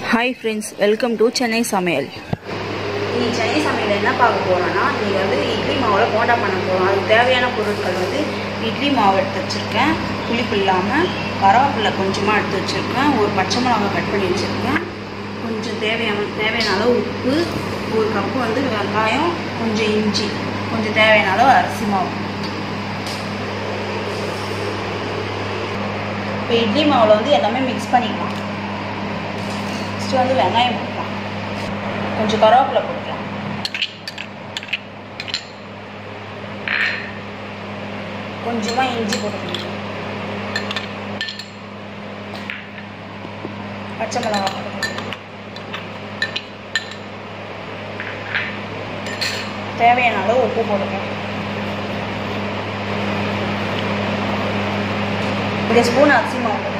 hi friends welcome to Chennai சமையல் இன்னைக்கு சென்னை சமையல் என்ன பார்க்க போகிறோன்னா இன்னைக்கு வந்து இட்லி மாவில் போண்டா பண்ண போகிறோம் அதுக்கு தேவையான பொருட்கள் வந்து இட்லி மாவு எடுத்து வச்சுருக்கேன் புளிப்பு இல்லாமல் கருவேப்பிலை கொஞ்சமாக எடுத்து வச்சுருக்கேன் ஒரு பச்சை மிளகாய் கட் பண்ணி வச்சுருக்கேன் கொஞ்சம் தேவையான தேவையான அளவு உப்பு ஒரு கப்பு வந்து வெங்காயம் கொஞ்சம் இஞ்சி கொஞ்சம் தேவையான அளவு அரிசி மாவு இப்போ இட்லி மாவில் வந்து எல்லாமே மிக்ஸ் பண்ணிக்கலாம் ஃபஸ்ட்டு வந்து வெங்காயம் போட்டுக்கலாம் கொஞ்சம் கருவேப்பிலை போட்டுக்கலாம் கொஞ்சமாக இஞ்சி போட்டுக்கலாம் பச்சை மிளகாய் போட்டுக்கலாம் தேவையான அளவு உப்பு போட்டுக்கலாம் ஒரு ஸ்பூன் அரிசி மாவு போட்டுக்கலாம்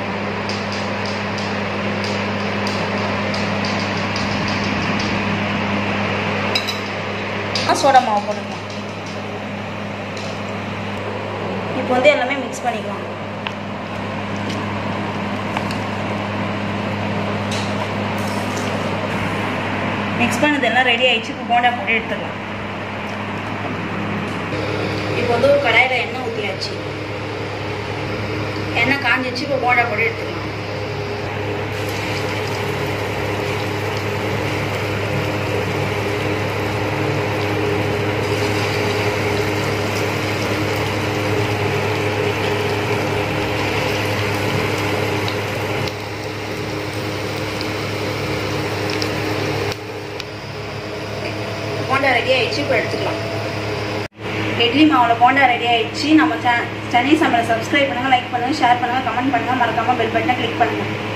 சோடா மாவு போட்டுக்கலாம் இப்போ வந்து எல்லாமே மிக்ஸ் பண்ணிக்கலாம் மிக்ஸ் பண்ணது எல்லாம் ரெடி ஆயிடுச்சு இப்போ போண்டா போட்டு எடுத்துக்கலாம் இப்போ வந்து ஒரு கடாயில் எண்ணெய் ஊற்றியாச்சு எண்ணெய் காஞ்சிச்சு இப்போ போண்டா போட்டு எடுத்துக்கலாம் போண்டா ரெடி ஆயிடுச்சு இப்போ எடுத்துக்கலாம் இட்லி மாவில் போண்டா ரெடி ஆயிடுச்சு நம்ம சென்னை சமையலை சப்ஸ்கிரைப் பண்ணுங்கள் லைக் பண்ணுங்கள் ஷேர் பண்ணுங்கள் கமெண்ட் பண்ணுங்கள் மறக்காமல் பெல் பட்டனை கிளிக் பண்ணுங்கள்